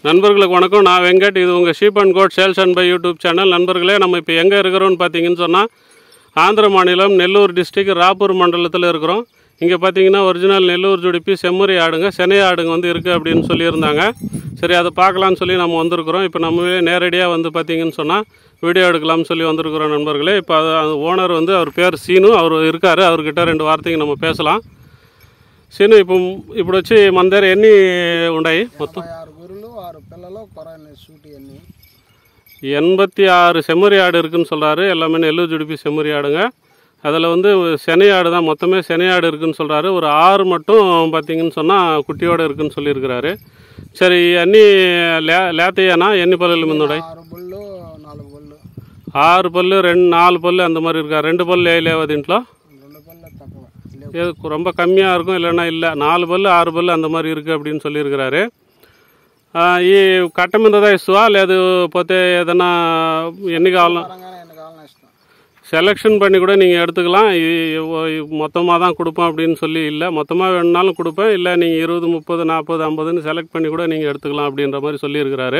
நண்பர்களுக்கு வணக்கம் நான் வெங்கட் இது உங்கள் sheep and goat sales and buy YouTube channel நண்பர்களே நம்ம இப்போ எங்கே இருக்கிறோம்னு பார்த்தீங்கன்னு சொன்னால் ஆந்திர மாநிலம் நெல்லூர் டிஸ்ட்ரிக்ட் ராப்பூர் மண்டலத்தில் இருக்கிறோம் இங்கே பார்த்தீங்கன்னா ஒரிஜினல் நெல்லூர் ஜுடிப்பி செம்மறி ஆடுங்க சென்னை ஆடுங்க வந்து இருக்குது அப்படின்னு சொல்லியிருந்தாங்க சரி அதை பார்க்கலான்னு சொல்லி நம்ம வந்திருக்கிறோம் இப்போ நம்ம நேரடியாக வந்து பார்த்தீங்கன்னு சொன்னால் வீடியோ எடுக்கலாம்னு சொல்லி வந்திருக்கிறோம் நண்பர்களே இப்போ அது ஓனர் வந்து அவர் பேர் சீனு அவர் இருக்கார் அவர்கிட்ட ரெண்டு వార్తకి நம்ம பேசலாம் సీను ఇప్పుడు ఇప్పుడు వచ్చి మన దగ్గర ఎన్ని ఉన్నాయి మొత్తం ముప్పై ఆరు గొర్రెలు ఆరు పిల్లలు కొరని సూటి అన్ని எண்பத்தி ஆறு செம்மறி ஆடு இருக்குன்னு சொல்கிறாரு எல்லாமே நெல்லூர் ஜுடிப்பி செம்மறி ஆடுங்க அதில் வந்து செனை ஆடு தான் மொத்தமே செனை ஆடு இருக்குன்னு சொல்கிறாரு ஒரு ஆறு மட்டும் பார்த்தீங்கன்னு சொன்னால் குட்டியோடு இருக்குன்னு சொல்லியிருக்கிறாரு சரி అన్ని లే లేతయ్యానా ఎన్ని పల్లెలు ముందున్నాయి ఆరు బొళ్ళు నాలుగు బొళ్ళు ఆరు పళ్ళు రెండు నాలుగు పళ్ళు அந்த மாதிரி இருக்கா ரெண்டு పళ్ళు లేవా దీంట్లో రెండు పళ్ళు తక్కువ లేవు இது ரொம்ப கம்மியாக இருக்கும் இல்லைன்னா இல்லை நாலு பல்லு ఆరు పళ్ళు அந்த மாதிரி இருக்குது அப்படின்னு சொல்லியிருக்கிறாரு ఆ, ఈ కట్ట మీద ఇస్తావా లేదు పోతే ఏదైనా ఎన్ని కావాలా పరంగానే ఎన్ని కావాలని ఇస్తాం செலெக்ஷன் பண்ணி கூட நீங்கள் எடுத்துக்கலாம் மொத்தமாக தான் கொடுப்பேன் அப்படின்னு சொல்லி இல்லை மொத்தமாக வேணுனாலும் கொடுப்பேன் இல்லை நீங்கள் இருபது முப்பது நாற்பது ஐம்பதுன்னு செலக்ட் பண்ணி కూడా நீங்கள் எடுத்துக்கலாம் அப்படின்ற மாதிரி சொல்லியிருக்கிறாரு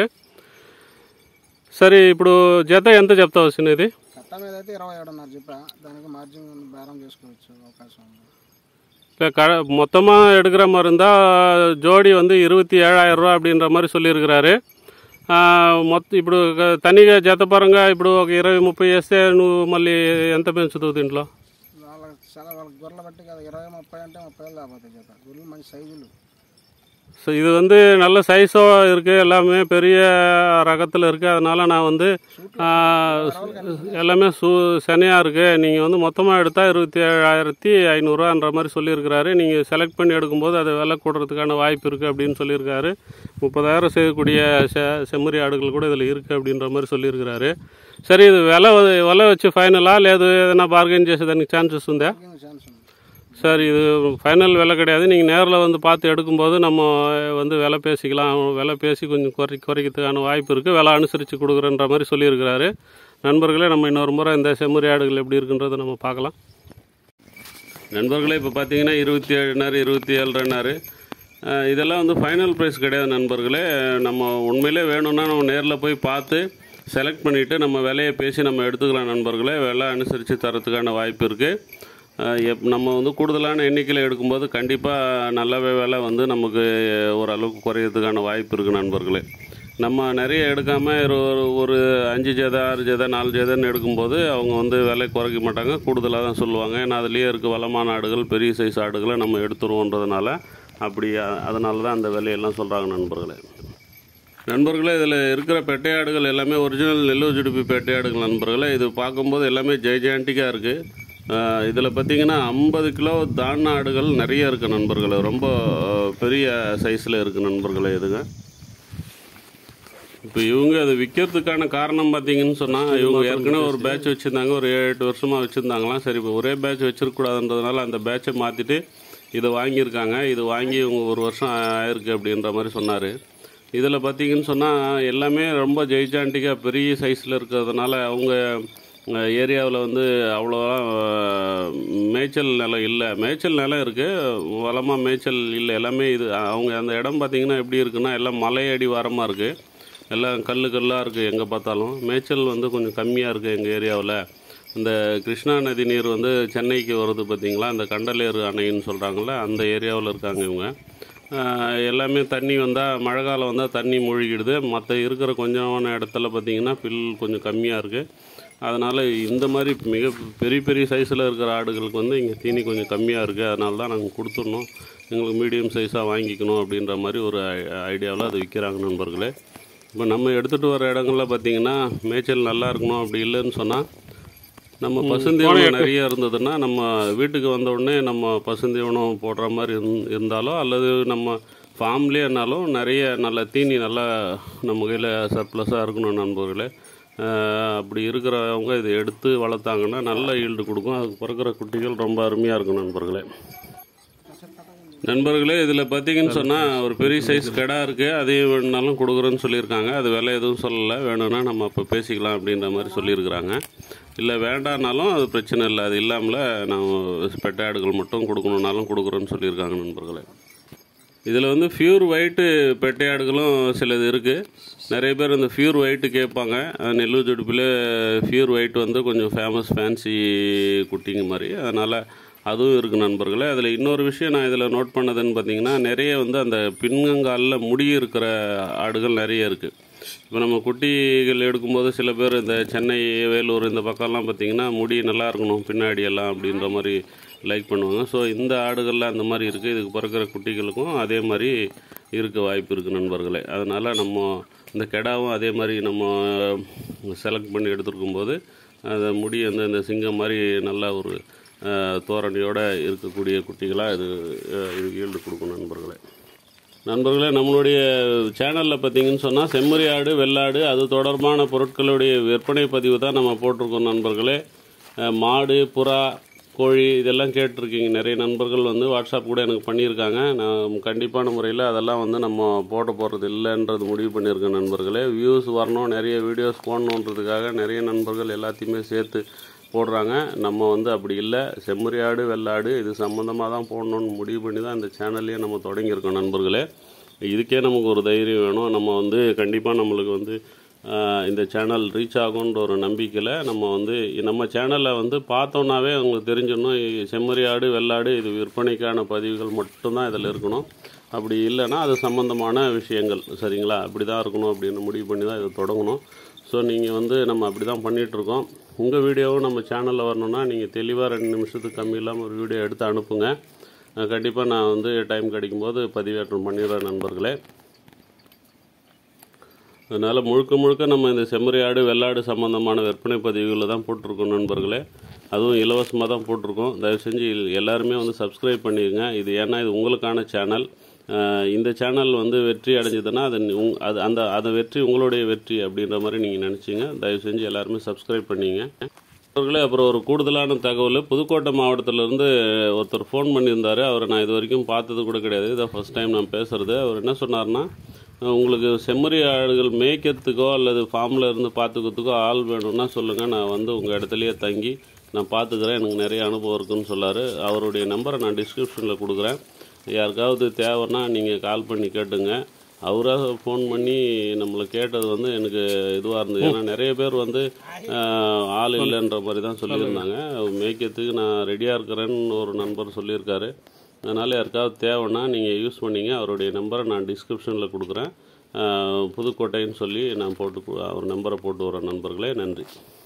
సరే ఇప్పుడు జత ఎంత చెప్తావు ఇది కట్ట మీద అయితే ఇరవై ఏడున్నర చెప్పా దానికి మార్జిన్ బేరం చేసుకోవచ్చు అవకాశం ఉంది இப்போ க மொத்தமாக எடுக்கிற மாதிரி இருந்தால் ஜோடி வந்து இருபத்தி ఏడాయిరం రూపా அப்படின்ற மாதிரி சொல்லியிருக்கிறாரு మొత్తం ఇప్పుడు క- తనిగా జత పరంగా ఇప్పుడు ఒక ఇరవై ముప్పై వేస్తే నువ్వు మళ్ళీ ఎంత పెంచుతావు దీంట్లో వాళ్ళకి చాలా వాళ్ళకి గొర్రెలు బట్టి కదా ఇరవై ముప్పై అంటే ముప్పై వేలు లేకపోతే చేత గొర్రెలు మంచి సైజులు ஸோ இது வந்து நல்ல சைஸாக இருக்குது எல்லாமே பெரிய ரகத்தில் இருக்குது அதனால் நான் வந்து ஆ, எல்லாமே சூ செனையாக இருக்குது நீங்கள் வந்து மொத்தமாக எடுத்தால் இருபத்தி ஏழாயிரத்தி ஐநூறுரூவான்ற மாதிரி சொல்லியிருக்கிறாரு நீங்கள் செலக்ட் பண்ணி எடுக்கும்போது அது விலை கூடுறதுக்கான வாய்ப்பு இருக்குது அப்படின்னு சொல்லியிருக்காரு முப்பதாயிரம் செய்யக்கூடிய செ செம்மறி ஆடுகள் கூட இதில் இருக்குது அப்படின்ற மாதிரி சொல்லியிருக்கிறாரு సరే ఇది వెల వెల వచ్చి ఫైనలా లేదు ఏదైనా బార్గెన్ చేసేదానికి ఛాన్సెస్ ఉందా ఛాన్స్ ఉంది சார் இது ஃபைனல் விலை கிடையாது நீங்கள் நேரில் வந்து பார்த்து எடுக்கும்போது நம்ம வந்து விலை பேசிக்கலாம் விலை பேசி கொஞ்சம் குறை குறைக்கிறதுக்கான வாய்ப்பு இருக்குது விலை அனுசரித்து கொடுக்குறன்ற மாதிரி சொல்லியிருக்கிறாரு நண்பர்களே நம்ம இன்னொரு முறை இந்த செம்மறி ஆடுகள் எப்படி இருக்குன்றதை நம்ம பார்க்கலாம் நண்பர்களே இப்போ பார்த்தீங்கன்னா இருபத்தி ஏழுனாரு இருபத்தி ஏழுனாரு இதெல்லாம் வந்து ஃபைனல் ப்ரைஸ் கிடையாது நண்பர்களே நம்ம உண்மையிலே வேணும்னா நம்ம நேரில் போய் பார்த்து செலக்ட் பண்ணிவிட்டு நம்ம விலையை பேசி நம்ம எடுத்துக்கலாம் நண்பர்களே விலை அனுசரித்து தரத்துக்கான வாய்ப்பு இருக்குது எப் நம்ம வந்து கூடுதலான எண்ணிக்கையில் எடுக்கும்போது கண்டிப்பாக நல்லாவே விலை வந்து நமக்கு ஓரளவுக்கு குறையிறதுக்கான வாய்ப்பு இருக்குது நண்பர்களே நம்ம நிறைய எடுக்காமல் ஒரு ஒரு அஞ்சு ஜதை ஆறு ஜதை நாலு ஜதைன்னு எடுக்கும்போது அவங்க வந்து விலை குறைக்க மாட்டாங்க கூடுதலாக தான் சொல்லுவாங்க ஏன்னா அதுலேயே இருக்க வளமான ஆடுகள் பெரிய சைஸ் ஆடுகளை நம்ம எடுத்துருவோன்றதுனால அப்படி அ- அதனால தான் அந்த விலையெல்லாம் சொல்கிறாங்க நண்பர்களே நண்பர்களே இதில் இருக்கிற பெட்டையாடுகள் எல்லாமே ஒரிஜினல் நெல்லூர் ஜுடுப்பி பெட்டையாடுகள் நண்பர்களே இது பார்க்கும்போது எல்லாமே ஜெய்ஜாண்டிக்காக இருக்குது இதில் பார்த்தீங்கன்னா ஐம்பது கிலோ தான ஆடுகள் நிறைய இருக்குது நண்பர்களே ரொம்ப அஹ், பெரிய சைஸில் இருக்குது நண்பர்களே இதுங்க இப்போ இவங்க அதை விற்கிறதுக்கான காரணம் பார்த்தீங்கன்னு சொன்னால் இவங்க ஏற்கனவே ஒரு பேட்ச் வச்சுருந்தாங்க ஒரு ஏழு எட்டு வருஷமாக வச்சுருந்தாங்களாம் சரி இப்போ ஒரே பேட்ச் வச்சிருக்கக்கூடாதுன்றதுனால அந்த பேட்சை மாற்றிட்டு இதை வாங்கியிருக்காங்க இது வாங்கி இவங்க ஒரு வருஷம் ஆயிருக்கு அப்படின்ற மாதிரி சொன்னார் இதில் பார்த்தீங்கன்னு சொன்னால் எல்லாமே ரொம்ப ஜெய்ஜாண்டிக்காக பெரிய சைஸில் இருக்கிறதுனால அவங்க ஏரியாவில் வந்து அவ்வளோவா அஹ், மேய்ச்சல் நிலம் இல்லை மேய்ச்சல் நிலம் இருக்குது வளமாக மேய்ச்சல் இல்லை எல்லாமே இது அவங்க அந்த இடம் பார்த்தீங்கன்னா எப்படி இருக்குன்னா எல்லாம் மலை அடி வாரமாக இருக்குது எல்லாம் கல் கல்லாக இருக்குது எங்கே பார்த்தாலும் மேய்ச்சல் வந்து கொஞ்சம் கம்மியாக இருக்குது எங்கள் ஏரியாவில் இந்த கிருஷ்ணா நதி நீர் வந்து சென்னைக்கு வருது பார்த்தீங்களா அந்த கண்டலேறு அணைன்னு சொல்கிறாங்கல்ல அந்த ஏரியாவில் இருக்காங்க இவங்க ஆஹ் எல்லாமே தண்ணி வந்தால் மழை காலம் வந்தால் தண்ணி மூழ்கிடுது மற்ற இருக்கிற கொஞ்சமான இடத்துல பார்த்தீங்கன்னா பில் கொஞ்சம் கம்மியாக இருக்குது அதனால் இந்த மாதிரி மிக பெரிய பெரிய சைஸில் இருக்கிற ஆடுகளுக்கு வந்து இங்கே தீனி கொஞ்சம் கம்மியாக இருக்குது அதனால தான் நாங்கள் கொடுத்துடணும் எங்களுக்கு மீடியம் சைஸாக வாங்கிக்கணும் அப்படின்ற மாதிரி ஒரு ஐடியாவில் அதை விற்கிறாங்க நண்பர்களே இப்போ நம்ம எடுத்துகிட்டு வர இடங்கள்ல பார்த்தீங்கன்னா மேய்ச்சல் நல்லா இருக்கணும் அப்படி இல்லைன்னு சொன்னால் நம்ம பசுந்தீவனம் நிறைய இருந்ததுன்னா நம்ம வீட்டுக்கு வந்த உடனே நம்ம பசுந்தீவனம் போடுற மாதிரி இருந்- இருந்தாலோ அல்லது நம்ம ஃபார்ம்லேயேனாலும் நிறைய நல்ல தீனி நல்லா நம்ம கையில் சர்ப்ளஸாக இருக்கணும் நண்பர்களே ஆஹ் அப்படி இருக்கிறவங்க இதை எடுத்து வளர்த்தாங்கன்னா நல்ல ஈல்டு கொடுக்கும் அதுக்கு பிறக்கிற குட்டிகள் ரொம்ப அருமையாக இருக்கும் நண்பர்களே நண்பர்களே இதில் பார்த்தீங்கன்னு சொன்னால் ஒரு பெரிய சைஸ் கடா இருக்குது அதையும் வேணுனாலும் கொடுக்குறேன்னு சொல்லியிருக்காங்க அது விலை எதுவும் சொல்லலை வேணும்னா நம்ம அப்போ பேசிக்கலாம் அப்படின்ற மாதிரி சொல்லியிருக்கிறாங்க இல்லை வேண்டானாலும் அது பிரச்சனை இல்லை அது இல்லாமல் நான் பெட்ட ஆடுகள் மட்டும் கொடுக்கணுன்னாலும் கொடுக்குறேன்னு சொல்லியிருக்காங்க நண்பர்களே இதில் வந்து ஃபியூர் ஒயிட்டு பெட்டையாடுகளும் சிலது இருக்குது நிறைய பேர் இந்த ஃபியூர் ஒயிட்டு கேட்பாங்க அஹ் நெல்லூர் ஜுடுப்பில் ஃபியூர் ஒயிட் வந்து கொஞ்சம் ஃபேமஸ் ஃபேன்சி குட்டிங்க மாதிரி அதனால் அதுவும் இருக்குது நண்பர்களே அதில் இன்னொரு விஷயம் நான் இதில் நோட் பண்ணதுன்னு பார்த்தீங்கன்னா நிறைய வந்து அந்த பின்கங்காலில் முடி இருக்கிற ஆடுகள் நிறைய இருக்குது இப்போ நம்ம குட்டிகள் எடுக்கும்போது சில பேர் இந்த சென்னை வேலூர் இந்த பக்கம்லாம் பார்த்தீங்கன்னா முடி நல்லா இருக்கணும் பின்னாடி எல்லாம் அப்படின்ற மாதிரி லைக் பண்ணுவாங்க ஸோ இந்த ஆடுகளில் அந்த மாதிரி இருக்குது இதுக்கு பிறக்கிற குட்டிகளுக்கும் அதே மாதிரி இருக்க வாய்ப்பு இருக்குது நண்பர்களே அதனால் நம்ம இந்த கெடாவும் அதே மாதிரி நம்ம செலக்ட் பண்ணி எடுத்துருக்கும் போது அந்த முடி வந்து இந்த சிங்கம் மாதிரி நல்லா ஒரு அஹ், தோரணையோட இருக்கக்கூடிய குட்டிகளாக இது அஹ், இது ஈல்டு கொடுக்கும் நண்பர்களே நண்பர்களே நம்மளுடைய சேனலில் பார்த்தீங்கன்னு சொன்னால் செம்மறி ஆடு வெள்ளாடு அது தொடர்பான பொருட்களுடைய விற்பனை பதிவு தான் நம்ம போட்டிருக்கோம் நண்பர்களே அஹ், மாடு புறா கோழி இதெல்லாம் கேட்டிருக்கீங்க நிறைய நண்பர்கள் வந்து வாட்ஸ்அப் கூட எனக்கு பண்ணியிருக்காங்க நான் கண்டிப்பான முறையில் அதெல்லாம் வந்து நம்ம போட போகிறது இல்லைன்றது முடிவு பண்ணியிருக்கேன் நண்பர்களே வியூஸ் வரணும் நிறைய வீடியோஸ் போடணுன்றதுக்காக நிறைய நண்பர்கள் எல்லாத்தையுமே சேர்த்து போடுறாங்க நம்ம வந்து அப்படி இல்லை செம்மறி ஆடு வெள்ளாடு இது சம்மந்தமாக தான் போடணும்னு முடிவு பண்ணி தான் இந்த சேனல்லையே நம்ம தொடங்கியிருக்கோம் நண்பர்களே இதுக்கே நமக்கு ஒரு தைரியம் வேணும் நம்ம வந்து கண்டிப்பாக நம்மளுக்கு வந்து ஆஹ், இந்த சேனல் ரீச் ஆகுன்ற ஒரு நம்பிக்கையில் நம்ம வந்து நம்ம சேனலை வந்து பார்த்தோன்னாவே அவங்களுக்கு தெரிஞ்சிடணும் இ- செம்மறி ஆடு வெள்ளாடு இது விற்பனைக்கான பதிவுகள் மட்டும்தான் இதில் இருக்கணும் அப்படி இல்லைன்னா அது சம்மந்தமான விஷயங்கள் சரிங்களா அப்படி தான் இருக்கணும் அப்படின்னு முடிவு பண்ணி தான் இதை தொடங்கணும் ஸோ நீங்கள் வந்து நம்ம அப்படி தான் பண்ணிகிட்ருக்கோம் உங்கள் வீடியோவும் நம்ம சேனலில் வரணும்னா நீங்கள் தெளிவாக ரெண்டு நிமிஷத்துக்கு கம்மி இல்லாமல் ஒரு வீடியோ எடுத்து அனுப்புங்க கண்டிப்பாக நான் வந்து டைம் கிடைக்கும்போது பதிவேற்றம் பண்ணிடுறேன் நண்பர்களே அதனால் முழுக்க முழுக்க நம்ம இந்த செம்மறி ஆடு வெள்ளாடு சம்மந்தமான விற்பனை பதிவுகளை தான் போட்டிருக்கோம் நண்பர்களே அதுவும் இலவசமாக தான் போட்டிருக்கோம் தயவு செஞ்சு எல்லாருமே வந்து சப்ஸ்கிரைப் பண்ணிடுங்க இது ஏன்னா இது உங்களுக்கான சேனல் அஹ் இந்த சேனல் வந்து வெற்றி அடைஞ்சதுன்னா அது நீ- உங் அது அந்த அந்த வெற்றி உங்களுடைய வெற்றி அப்படின்ற மாதிரி நீங்கள் நினச்சிங்க தயவு செஞ்சு எல்லாருமே சப்ஸ்கிரைப் பண்ணிங்க அவர்களே அப்புறம் ஒரு கூடுதலான தகவல் புதுக்கோட்டை மாவட்டத்திலேருந்து ஒருத்தர் ஃபோன் பண்ணியிருந்தார் அவரை நான் இது வரைக்கும் பார்த்தது கூட கிடையாது இதான் ஃபஸ்ட் டைம் நான் பேசுகிறது அவர் என்ன சொன்னார்னா அஹ் உங்களுக்கு செம்மறி ஆடுகள் மேய்க்கிறதுக்கோ அல்லது ஃபார்மில் இருந்து பார்த்துக்கிறதுக்கோ ஆள் வேணும்னா சொல்லுங்கள் நான் வந்து உங்கள் இடத்துலையே தங்கி நான் பார்த்துக்கிறேன் எனக்கு நிறைய அனுபவம் இருக்குன்னு சொல்லார் அவருடைய நம்பரை நான் டிஸ்கிரிப்ஷனில் கொடுக்குறேன் யாருக்காவது தேவைன்னா நீங்கள் கால் பண்ணி கேட்டுங்க அவராக ஃபோன் பண்ணி நம்மளை கேட்டது வந்து எனக்கு இதுவாக இருந்தது ஏன்னா நிறைய பேர் வந்து ஆஹ், ஆள் இல்லைன்ற மாதிரி தான் சொல்லியிருந்தாங்க மேய்க்கிறதுக்கு நான் ரெடியாக இருக்கிறேன்னு ஒரு நண்பர் சொல்லியிருக்காரு அதனால் யாருக்காவது தேவைன்னா நீங்கள் யூஸ் பண்ணீங்க அவருடைய நம்பரை நான் டிஸ்கிரிப்ஷனில் கொடுக்குறேன் ஆஹ், புதுக்கோட்டைன்னு சொல்லி நான் போட்டு கு- அவர் நம்பரை போட்டு வரேன் நண்பர்களே நன்றி